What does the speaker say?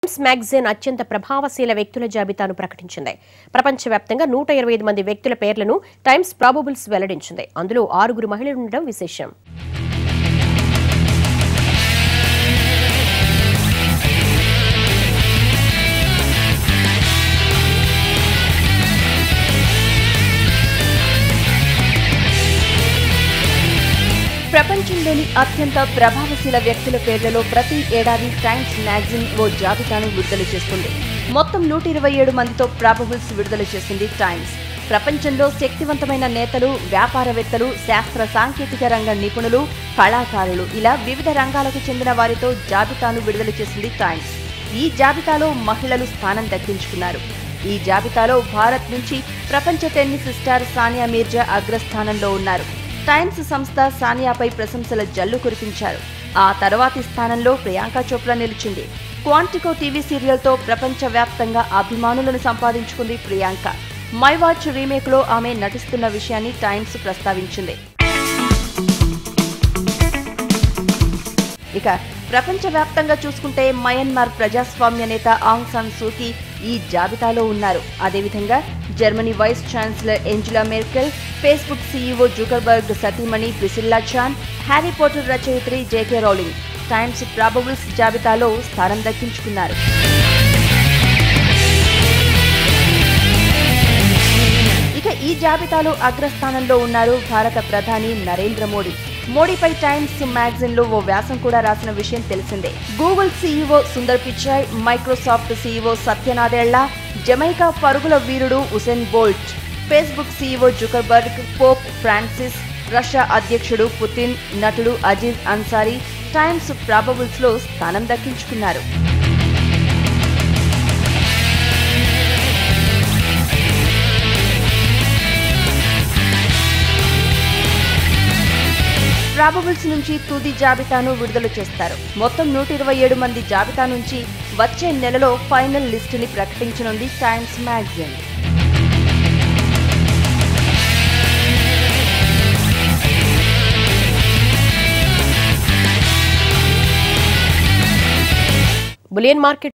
times magazine అత్యంత ప్రభావశీల వ్యక్తుల జాబితాను ప్రకటించింది ప్రపంచవ్యాప్తంగా నూట ఇరవై ఐదు మంది వ్యక్తుల పేర్లను టైమ్స్ ప్రాబబుల్స్ వెల్లడించింది అందులో ఆరుగురు మహిళలు ఉండడం విశేషం ప్రపంచంలోని అత్యంత ప్రభావశీల వ్యక్తుల పేర్లలో ప్రతి ఏడాది టైమ్స్ మ్యాగజిన్ ఓ జాబితాను విడుదల చేస్తుంది మొత్తం నూట ఇరవై ఏడు మందితో ప్రాబబుల్స్ విడుదల చేసింది టైమ్స్ ప్రపంచంలో శక్తివంతమైన నేతలు వ్యాపారవేత్తలు శాస్త్ర సాంకేతిక రంగ నిపుణులు కళాకారులు ఇలా వివిధ రంగాలకు చెందిన వారితో జాబితాను విడుదల చేసింది టైమ్స్ ఈ జాబితాలో మహిళలు స్థానం దక్కించుకున్నారు ఈ జాబితాలో భారత్ నుంచి ప్రపంచ టెన్నిస్ స్టార్ సానియా మీర్జా అగ్రస్థానంలో ఉన్నారు టైమ్స్ సంస్థ సానియాపై ప్రశంసల జల్లు కురిపించారు ఆ తర్వాతి స్థానంలో ప్రియాంక చోప్రా నిలిచింది క్వాంటికో టీవీ సీరియల్తో ప్రపంచవ్యాప్తంగా అభిమానులను సంపాదించుకుంది ప్రియాంక మై వాచ్ రీమేక్లో ఆమె నటిస్తున్న విషయాన్ని టైమ్స్ ప్రస్తావించింది ఇక ప్రపంచవ్యాప్తంగా చూసుకుంటే మయన్మార్ ప్రజాస్వామ్య నేత ఆంగ్ సాన్ సూకీ ఈ జాబితాలో ఉన్నారు అదేవిధంగా Germany vice chancellor Angela Merkel Facebook CEO Zuckerberg సతీమణి ప్రిసిల్లా చాన్ హ్యారీ పోటర్ రచయిత్రి జేకే రౌలింగ్ టైమ్స్ ప్రాబబుల్స్ జాబితాలో స్థానం దక్కించుకున్నారు ఇక ఈ జాబితాలో అగ్రస్థానంలో ఉన్నారు భారత ప్రధాని నరేంద్ర మోడీ మోడీపై టైమ్స్ మ్యాగజైన్ లో ఓ వ్యాసం కూడా రాసిన విషయం తెలిసిందే Google CEO Sundar Pichai Microsoft CEO Satya Nadella Jamaica పరుగుల వీరుడు Usain Bolt Facebook CEO Zuckerberg Pope Francis Russia అధ్యక్షుడు పుతిన్ నటుడు అజీజ్ అన్సారీ టైమ్స్ ప్రాబబుల్స్ లో స్థానం దక్కించుకున్నారు ప్రాబబుల్స్ నుంచి తుది జాబితాను విడుదల చేస్తారు మొత్తం నూట ఇరవై ఏడు మంది జాబితా నుంచి వచ్చే నెలలో ఫైనల్ లిస్టుని ప్రకటించనుంది టైమ్స్ మ్యాగజైన్ బులియన్ మార్కెట్